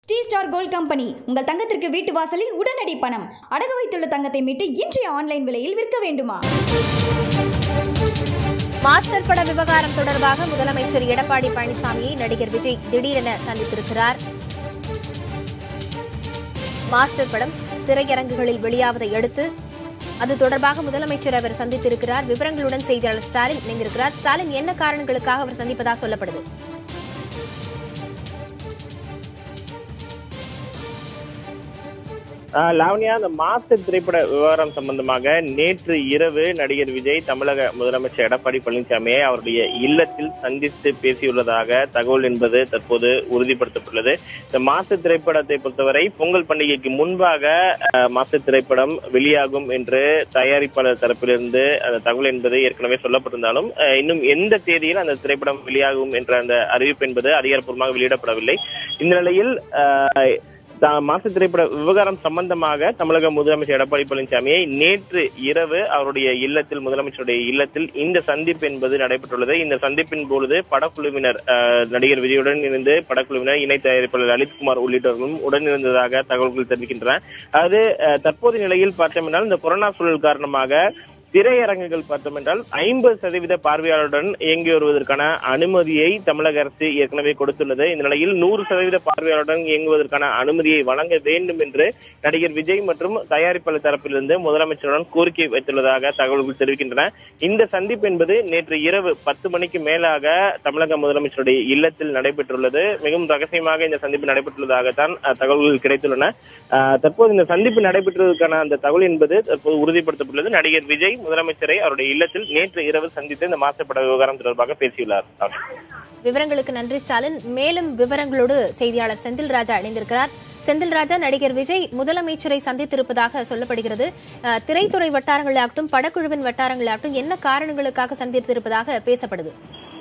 D star gold company உங்கள் தங்கத்திற்கு வீட்டு வாசலில் உடனடி பணம் அடகு வைத்துள்ள தங்கத்தை மீட்டு இன்றைய ஆன்லைன் விலையில் விற்க வேண்டுமா மாஸ்டர் பட விவகாரம் தொடர்பாக முதலமைச்சர் எடப்பாடி பழனிசாமியை நடிகர் விஜய் திடீரென சந்தித்திருக்கிறார் மாஸ்டர் படம் திரையரங்குகளில் வெளியாவதை அடுத்து அது தொடர்பாக முதலமைச்சர் அவர் சந்தித்திருக்கிறார் விவரங்களுடன் செய்தியாளர் ஸ்டாலின் இணைந்திருக்கிறார் ஸ்டாலின் என்ன காரணங்களுக்காக அவர் சந்திப்பதாக சொல்லப்படுது ஆஹ் லாவண்யா அந்த மாஸ்டர் திரைப்பட விவகாரம் சம்பந்தமாக நேற்று இரவு நடிகர் விஜய் தமிழக முதலமைச்சர் எடப்பாடி பழனிசாமியை அவருடைய இல்லத்தில் சந்தித்து பேசியுள்ளதாக தகவல் என்பது தற்போது உறுதிப்படுத்தப்பட்டுள்ளது இந்த மாஸ்டர் திரைப்படத்தை பொறுத்தவரை பொங்கல் பண்டிகைக்கு முன்பாக ஆஹ் மாஸ்டர் திரைப்படம் வெளியாகும் என்று தயாரிப்பாளர் தரப்பிலிருந்து அந்த தகவல் என்பது ஏற்கனவே சொல்லப்பட்டிருந்தாலும் ஆஹ் இன்னும் எந்த தேதியில் அந்த திரைப்படம் வெளியாகும் என்ற அந்த அறிவிப்பு என்பது அதிகாரப்பூர்வமாக வெளியிடப்படவில்லை இந்த நிலையில் ஆஹ் த- மாசு திரைப்பட விவகாரம் சம்பந்தமாக தமிழக முதலமைச்சர் எடப்பாடி பழனிசாமியை நேற்று இரவு அவருடைய இல்லத்தில் முதலமைச்சருடைய இல்லத்தில் இந்த சந்திப்பு என்பது நடைபெற்றுள்ளது இந்த சந்திப்பின் பொழுது படக்குழுவினர் அஹ், நடிகர் விஜயுடன் இருந்து படக்குழுவினர் இணை தயாரிப்பாளர் லலித்குமார் உள்ளிட்டவர்களும் உடனிருந்ததாக தகவல்கள் தெரிவிக்கின்றன அது அஹ், தற்போதைய நிலையில் பார்த்தோம்னால் இந்த கொரோனா சூழல் காரணமாக திரையரங்குகள் பார்த்தோம் என்றால் ஐம்பது சதவீத பார்வையாளருடன் இயங்கி வருவதற்கான அனுமதியை தமிழக அரசு ஏற்கனவே கொடுத்துள்ளது இந்த நிலையில் நூறு சதவீத பார்வையாளருடன் இயங்குவதற்கான அனுமதியை வழங்க வேண்டும் என்று நடிகர் விஜய் மற்றும் தயாரிப்பாளர் தரப்பிலிருந்து முதலமைச்சருடன் கோரிக்கை வைத்துள்ளதாக தகவல்கள் தெரிவிக்கின்றன இந்த சந்திப்பு என்பது நேற்று இரவு பத்து மணிக்கு மேலாக தமிழக முதலமைச்சருடைய இல்லத்தில் நடைபெற்றுள்ளது மிகவும் ரகசியமாக இந்த சந்திப்பு நடைபெற்றுள்ளதாகத்தான் அஹ், தகவல்கள் கிடைத்துள்ளன அஹ், தற்போது இந்த சந்திப்பு நடைபெற்றதற்கான அந்த தகவல் என்பது தற்போது உறுதிப்படுத்தப்பட்டுள்ளது நடிகர் விஜய் முதலமைச்சரை அவருடைய இல்லத்தில் நேற்று இரவு சந்தித்து இந்த மாசப்பட விவகாரம் தொடர்பாக பேசியுள்ளார் விவரங்களுக்கு நன்றி ஸ்டாலின் மேலும் விவரங்களோடு செய்தியாளர் செந்தில் ராஜா இணைந்திருக்கிறார் செந்தில் ராஜா நடிகர் விஜய் முதலமைச்சரை சந்தித்திருப்பதாக சொல்லப்படுகிறது அஹ், திரைத்துறை வட்டாரங்களாகட்டும் படக்குழுவின் வட்டாரங்களாகட்டும் என்ன காரணங்களுக்காக சந்தித்திருப்பதாக பேசப்படுது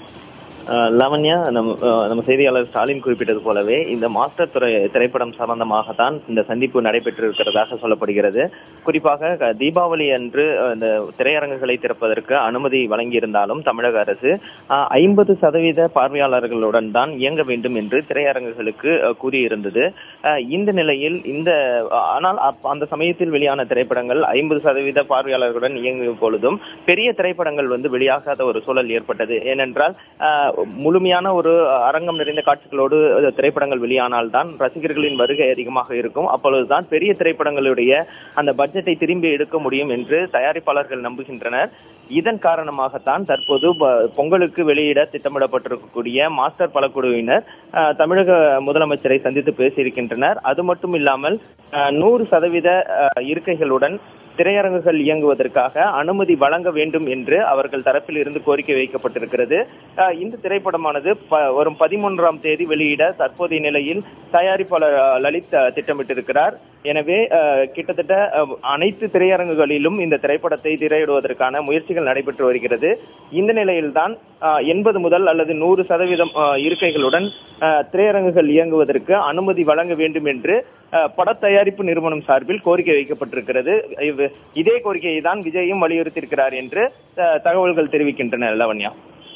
அஹ் லாவண்யா நம்ம அஹ் நம்ம செய்தியாளர் ஸ்டாலின் குறிப்பிட்டது போலவே இந்த மாஸ்டர் துறை திரைப்படம் சம்பந்தமாகத்தான் இந்த சந்திப்பு நடைபெற்றிருக்கிறதாக சொல்லப்படுகிறது குறிப்பாக க- தீபாவளி அன்று அஹ், இந்த திரையரங்குகளை திறப்பதற்கு அனுமதி வழங்கியிருந்தாலும் தமிழக அரசு ஐம்பது சதவீத பார்வையாளர்களுடன் தான் இயங்க வேண்டும் என்று திரையரங்குகளுக்கு அஹ், கூறியிருந்தது அஹ், இந்த நிலையில் இந்த அஹ், ஆனால் அப்ப- அந்த சமயத்தில் வெளியான திரைப்படங்கள் ஐம்பது சதவீத பார்வையாளர்களுடன் இயங்கும் பொழுதும் பெரிய திரைப்படங்கள் வந்து வெளியாகாத ஒரு சூழல் ஏற்பட்டது ஏனென்றால் அஹ், முழுமையான ஒரு அரங்கம் நிறைந்த காட்சிகளோடு அஹ், திரைப்படங்கள் வெளியானால்தான் ரசிகர்களின் வருகை அதிகமாக இருக்கும் அப்பொழுதுதான் பெரிய திரைப்படங்களுடைய அந்த பட்ஜெட்டை திரும்பி எடுக்க முடியும் என்று தயாரிப்பாளர்கள் நம்புகின்றனர் இதன் காரணமாகத்தான் தற்போது ப- பொங்கலுக்கு வெளியிட திட்டமிடப்பட்டிருக்கக்கூடிய மாஸ்டர் பலக்குழுவினர் அஹ், தமிழக முதலமைச்சரை சந்தித்து பேசியிருக்கின்றனர் அது மட்டும் இல்லாமல் அஹ், நூறு சதவீத அஹ், இருக்கைகளுடன் திரையரங்குகள் இயங்குவதற்காக அனுமதி வழங்க வேண்டும் என்று அவர்கள் தரப்பில் இருந்து கோரிக்கை வைக்கப்பட்டிருக்கிறது அஹ் இந்த திரைப்படமானது ப- வரும் பதிமூன்றாம் தேதி வெளியிட தற்போதைய நிலையில் தயாரிப்பாளர் அஹ், லலித் அஹ், திட்டமிட்டிருக்கிறார் எனவே அஹ், கிட்டத்தட்ட அஹ், அனைத்து திரையரங்குகளிலும் இந்த திரைப்படத்தை திரையிடுவதற்கான முயற்சிகள் நடைபெற்று வருகிறது இந்த நிலையில்தான் எண்பது முதல் அல்லது நூறு சதவீதம் அஹ், இருக்கைகளுடன் அஹ், திரையரங்குகள் இயங்குவதற்கு அனுமதி வழங்க வேண்டும் என்று அஹ், பட தயாரிப்பு நிறுவனம் சார்பில் கோரிக்கை வைக்கப்பட்டிருக்கிறது இவ்- இதே கோரிக்கையை தான் விஜயும் வலியுறுத்தியிருக்கிறார் என்று அஹ், தகவல்கள் தெரிவிக்கின்றன லவண்யா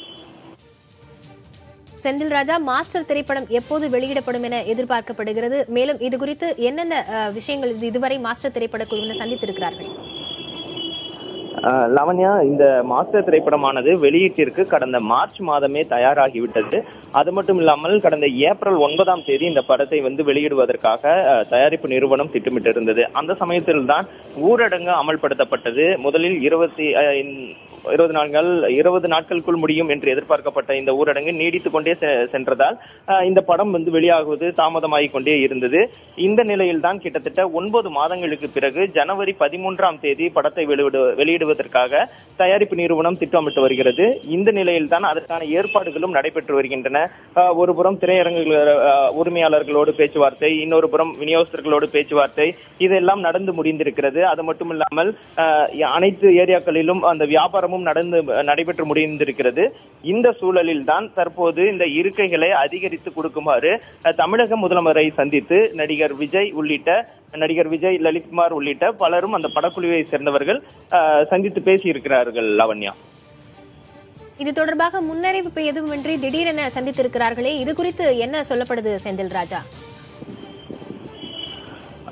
செந்தில் ராஜா மாஸ்டர் திரைப்படம் எப்போது வெளியிடப்படும் என எதிர்பார்க்கப்படுகிறது மேலும் இது குறித்து என்னென்ன அஹ், விஷயங்கள் இது- இதுவரை மாஸ்டர் திரைப்பட குழுவினர் சந்தித்திருக்கிறார்கள் அஹ் லாவண்யா இந்த மாஸ்டர் திரைப்படமானது வெளியீட்டிற்கு கடந்த மார்ச் மாதமே தயாராகிவிட்டது அது மட்டும் இல்லாமல் கடந்த ஏப்ரல் ஒன்பதாம் தேதி இந்த படத்தை வந்து வெளியிடுவதற்காக அஹ், தயாரிப்பு நிறுவனம் திட்டமிட்டிருந்தது அந்த சமயத்தில் தான் ஊரடங்கு அமல்படுத்தப்பட்டது முதலில் இருபத்தி அஹ், இந்த- இருபது நாட்கள் இருபது நாட்களுக்குள் முடியும் என்று எதிர்பார்க்கப்பட்ட இந்த ஊரடங்கு நீடித்துக் கொண்டே செ- சென்றதால் அஹ், இந்த படம் வந்து வெளியாகுவது தாமதமாகிக் கொண்டே இருந்தது இந்த நிலையில் தான் கிட்டத்தட்ட ஒன்பது மாதங்களுக்கு பிறகு ஜனவரி பதிமூன்றாம் தேதி படத்தை வெளியிடு வெளியிடுவதற்காக தயாரிப்பு நிறுவனம் திட்டமிட்டு வருகிறது இந்த நிலையில் தான் அதற்கான ஏற்பாடுகளும் நடைபெற்று வருகின்றன அஹ், ஒரு புறம் திரையரங்குகள் அஹ், உரிமையாளர்களோடு பேச்சுவார்த்தை இன்னொரு புறம் விநியோகஸ்தர்களோடு பேச்சுவார்த்தை இதெல்லாம் நடந்து முடிந்திருக்கிறது அது மட்டும் இல்லாமல் அஹ், அனைத்து ஏரியாக்களிலும் அந்த வியாபாரமும் நடந்து நடைபெற்று முடிந்திருக்கிறது இந்த சூழலில் தான் தற்போது இந்த இருக்கைகளை அதிகரித்து கொடுக்குமாறு அஹ், தமிழக முதல்வரை சந்தித்து நடிகர் விஜய் உள்ளிட்ட நடிகர் விஜய் லலித்குமார் உள்ளிட்ட பலரும் அந்த படக்குழுவை சேர்ந்தவர்கள் அஹ், சந்தித்து பேசியிருக்கிறார்கள் லாவண்யா இது தொடர்பாக முன்னறிவிப்பு எதுவுமின்றி திடீரென சந்தித்திருக்கிறார்களே இது குறித்து என்ன சொல்லப்படுது செந்தில் ராஜா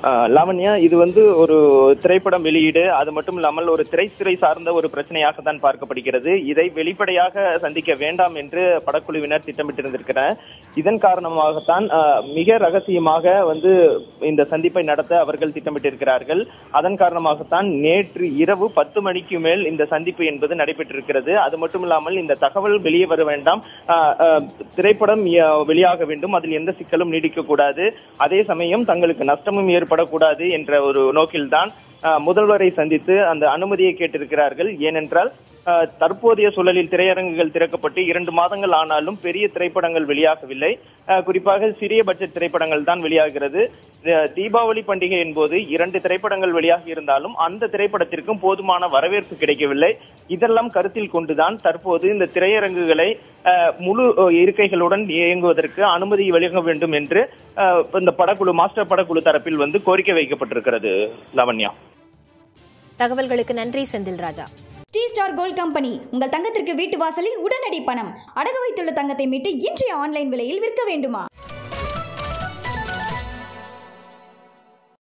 ஆஹ் லாவண்யா இது வந்து ஒரு திரைப்படம் வெளியீடு அது மட்டும் இல்லாமல் ஒரு திரைத்துறை சார்ந்த ஒரு பிரச்சனையாக தான் பார்க்கப்படுகிறது இதை வெளிப்படையாக சந்திக்க வேண்டாம் என்று படக்குழுவினர் திட்டமிட்டிருந்திருக்கிறார் இதன் காரணமாகத்தான் ஆஹ், மிக ரகசியமாக வந்து இந்த சந்திப்பை நடத்த அவர்கள் திட்டமிட்டிருக்கிறார்கள் அதன் காரணமாகத்தான் நேற்று இரவு பத்து மணிக்கு மேல் இந்த சந்திப்பு என்பது நடைபெற்றிருக்கிறது அது மட்டும் இல்லாமல் இந்த தகவல் வெளியே வர வேண்டாம் ஆஹ், ஆஹ், திரைப்படம் ஆஹ், வெளியாக வேண்டும் அதில் எந்த சிக்கலும் நீடிக்க கூடாது அதே சமயம் தங்களுக்கு நஷ்டமும் ஏற்படக்கூடாது என்ற ஒரு நோக்கில்தான் ஆஹ், முதல்வரை சந்தித்து அந்த அனுமதியை கேட்டிருக்கிறார்கள் ஏனென்றால் ஆஹ், தற்போதைய சூழலில் திரையரங்குகள் திறக்கப்பட்டு இரண்டு மாதங்கள் ஆனாலும் பெரிய திரைப்படங்கள் வெளியாகவில்லை ஆஹ், குறிப்பாக சிறிய பட்ஜெட் திரைப்படங்கள் தான் வெளியாகிறது ஆஹ், தீபாவளி பண்டிகை என்பது இரண்டு திரைப்படங்கள் வெளியாகி இருந்தாலும் அந்த திரைப்படத்திற்கும் போதுமான வரவேற்பு கிடைக்கவில்லை இதெல்லாம் கருத்தில் கொண்டுதான் தற்போது இந்த திரையரங்குகளை ஆஹ், முழு ஆஹ், இருக்கைகளுடன் இயங்குவதற்கு அனுமதி வழங்க வேண்டும் என்று ஆஹ், இந்த படக்குழு மாஸ்டர் படக்குழு தரப்பில் வந்து கோரிக்கை வைக்கப்பட்டிருக்கிறது லாவண்யா தகவல்களுக்கு நன்றி Senthil Raja Sri star gold company உங்கள் தங்கத்திற்கு வீட்டு வாசலில் உடனடி பணம் அடகு வைத்துள்ள தங்கத்தை மீட்டு இன்றைய ஆன்லைன் விலையில் விற்க வேண்டுமா